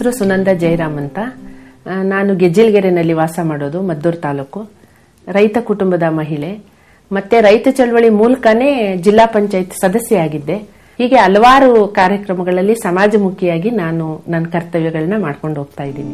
ಹೆಸರು ಸುನಂದ ಜಯರಾಮ್ ಅಂತ ಆ, ನಾನು ಗೆಜ್ಜಿಲ್ಗೆರೆನಲ್ಲಿ ವಾಸ ಮಾಡೋದು ಮದ್ದೂರು ತಾಲೂಕು ರೈತ ಕುಟುಂಬದ ಮಹಿಳೆ ಮತ್ತೆ ರೈತ ಚಳವಳಿ ಮೂಲಕನೇ ಜಿಲ್ಲಾ ಪಂಚಾಯತ್ ಸದಸ್ಯೆ ಆಗಿದ್ದೆ ಹೀಗೆ ಹಲವಾರು ಕಾರ್ಯಕ್ರಮಗಳಲ್ಲಿ ಸಮಾಜಮುಖಿಯಾಗಿ ನಾನು ನನ್ನ ಕರ್ತವ್ಯಗಳನ್ನ ಮಾಡ್ಕೊಂಡು ಹೋಗ್ತಾ ಇದ್ದೀನಿ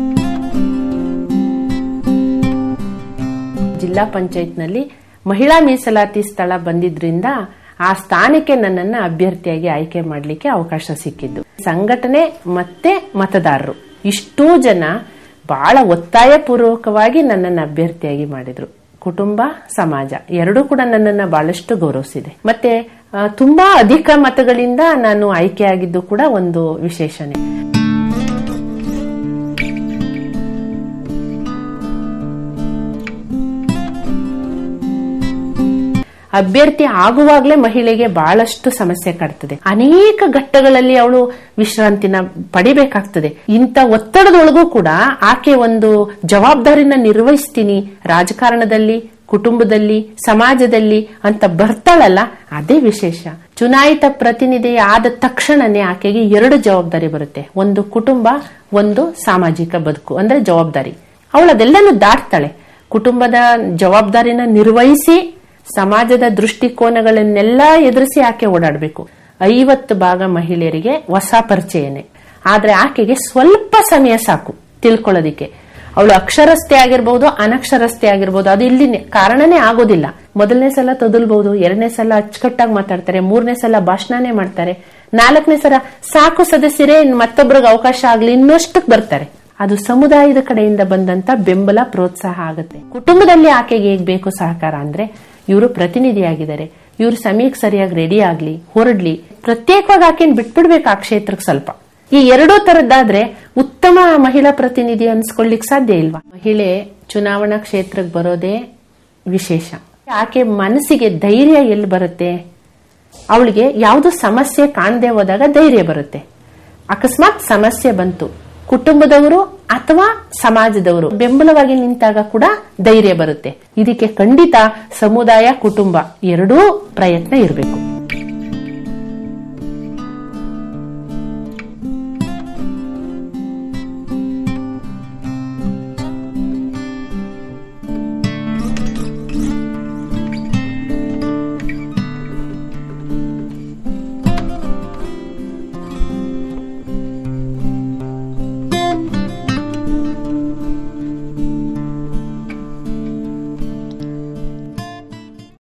ಜಿಲ್ಲಾ ಪಂಚಾಯತ್ನಲ್ಲಿ ಮಹಿಳಾ ಮೀಸಲಾತಿ ಸ್ಥಳ ಬಂದಿದ್ರಿಂದ ಆ ಸ್ಥಾನಕ್ಕೆ ನನ್ನನ್ನ ಅಭ್ಯರ್ಥಿಯಾಗಿ ಆಯ್ಕೆ ಮಾಡಲಿಕ್ಕೆ ಅವಕಾಶ ಸಿಕ್ಕಿದ್ದು ಸಂಘಟನೆ ಮತ್ತೆ ಮತದಾರರು ಇಷ್ಟೂ ಜನ ಬಹಳ ಒತ್ತಾಯ ಪೂರ್ವಕವಾಗಿ ನನ್ನನ್ನು ಅಭ್ಯರ್ಥಿಯಾಗಿ ಮಾಡಿದ್ರು ಕುಟುಂಬ ಸಮಾಜ ಎರಡೂ ಕೂಡ ನನ್ನನ್ನ ಬಹಳಷ್ಟು ಗೌರವಿಸಿದೆ ಮತ್ತೆ ಆ, ತುಂಬಾ ಅಧಿಕ ಮತಗಳಿಂದ ನಾನು ಆಯ್ಕೆಯಾಗಿದ್ದು ಕೂಡ ಒಂದು ವಿಶೇಷಣೆ ಅಭ್ಯರ್ಥಿ ಆಗುವಾಗಲೇ ಮಹಿಳೆಗೆ ಬಹಳಷ್ಟು ಸಮಸ್ಯೆ ಕಾಡ್ತದೆ ಅನೇಕ ಘಟ್ಟಗಳಲ್ಲಿ ಅವಳು ವಿಶ್ರಾಂತಿನ ಪಡಿಬೇಕಾಗ್ತದೆ ಇಂಥ ಒತ್ತಡದೊಳಗೂ ಕೂಡ ಆಕೆ ಒಂದು ಜವಾಬ್ದಾರಿನ ನಿರ್ವಹಿಸ್ತೀನಿ ರಾಜಕಾರಣದಲ್ಲಿ ಕುಟುಂಬದಲ್ಲಿ ಸಮಾಜದಲ್ಲಿ ಅಂತ ಬರ್ತಾಳಲ್ಲ ಅದೇ ವಿಶೇಷ ಚುನಾಯಿತ ಪ್ರತಿನಿಧಿ ಆದ ತಕ್ಷಣನೇ ಆಕೆಗೆ ಎರಡು ಜವಾಬ್ದಾರಿ ಬರುತ್ತೆ ಒಂದು ಕುಟುಂಬ ಒಂದು ಸಾಮಾಜಿಕ ಬದುಕು ಅಂದ್ರೆ ಜವಾಬ್ದಾರಿ ಅವಳು ಅದೆಲ್ಲನೂ ದಾಟ್ತಾಳೆ ಕುಟುಂಬದ ಜವಾಬ್ದಾರಿನ ನಿರ್ವಹಿಸಿ ಸಮಾಜದ ದೃಷ್ಟಿಕೋನಗಳನ್ನೆಲ್ಲ ಎದುರಿಸಿ ಆಕೆ ಓಡಾಡಬೇಕು ಐವತ್ತು ಭಾಗ ಮಹಿಳೆಯರಿಗೆ ಹೊಸ ಪರಿಚಯನೇ ಆದ್ರೆ ಆಕೆಗೆ ಸ್ವಲ್ಪ ಸಮಯ ಸಾಕು ತಿಳ್ಕೊಳ್ಳೋದಿಕ್ಕೆ ಅವಳು ಅಕ್ಷರಸ್ಥೆ ಆಗಿರ್ಬೋದು ಅನಕ್ಷರಸ್ಥೆ ಆಗಿರ್ಬೋದು ಅದು ಇಲ್ಲಿ ಕಾರಣನೇ ಆಗೋದಿಲ್ಲ ಮೊದಲನೇ ಸಲ ತೊದಲ್ಬಹುದು ಎರಡನೇ ಸಲ ಅಚ್ಚುಕಟ್ಟಾಗಿ ಮಾತಾಡ್ತಾರೆ ಮೂರನೇ ಸಲ ಭಾಷಣನೇ ಮಾಡ್ತಾರೆ ನಾಲ್ಕನೇ ಸಲ ಸಾಕು ಸದಸ್ಯರೇ ಇನ್ ಮತ್ತೊಬ್ಬರಿಗೆ ಅವಕಾಶ ಆಗ್ಲಿ ಇನ್ನಷ್ಟಕ್ಕೆ ಬರ್ತಾರೆ ಅದು ಸಮುದಾಯದ ಕಡೆಯಿಂದ ಬಂದಂತ ಬೆಂಬಲ ಪ್ರೋತ್ಸಾಹ ಆಗುತ್ತೆ ಕುಟುಂಬದಲ್ಲಿ ಆಕೆಗೆ ಹೇಗ್ ಬೇಕು ಸಹಕಾರ ಅಂದ್ರೆ ಇವರು ಪ್ರತಿನಿಧಿಯಾಗಿದ್ದಾರೆ ಇವ್ರು ಸಮಯಕ್ಕೆ ಸರಿಯಾಗಿ ರೆಡಿ ಆಗ್ಲಿ ಹೊರಡ್ಲಿ ಪ್ರತ್ಯೇಕವಾಗಿ ಆಕೆನ್ ಬಿಟ್ಬಿಡ್ಬೇಕು ಆ ಕ್ಷೇತ್ರಕ್ಕೆ ಸ್ವಲ್ಪ ಈ ಎರಡೂ ತರದ್ದಾದ್ರೆ ಉತ್ತಮ ಮಹಿಳಾ ಪ್ರತಿನಿಧಿ ಅನ್ಸ್ಕೊಳ್ಳಿಕ್ ಸಾಧ್ಯ ಇಲ್ವಾ ಮಹಿಳೆ ಚುನಾವಣಾ ಕ್ಷೇತ್ರಕ್ಕೆ ಬರೋದೇ ವಿಶೇಷ ಆಕೆ ಮನಸ್ಸಿಗೆ ಧೈರ್ಯ ಎಲ್ಲಿ ಬರುತ್ತೆ ಅವಳಿಗೆ ಯಾವುದು ಸಮಸ್ಯೆ ಕಾಣದೆ ಹೋದಾಗ ಧೈರ್ಯ ಬರುತ್ತೆ ಅಕಸ್ಮಾತ್ ಸಮಸ್ಯೆ ಬಂತು ಕುಟುಂಬದವರು ಅಥವಾ ಸಮಾಜದವರು ಬೆಂಬಲವಾಗಿ ನಿಂತಾಗ ಕೂಡ ಧೈರ್ಯ ಬರುತ್ತೆ ಇದಕ್ಕೆ ಖಂಡಿತ ಸಮುದಾಯ ಕುಟುಂಬ ಎರಡೂ ಪ್ರಯತ್ನ ಇರಬೇಕು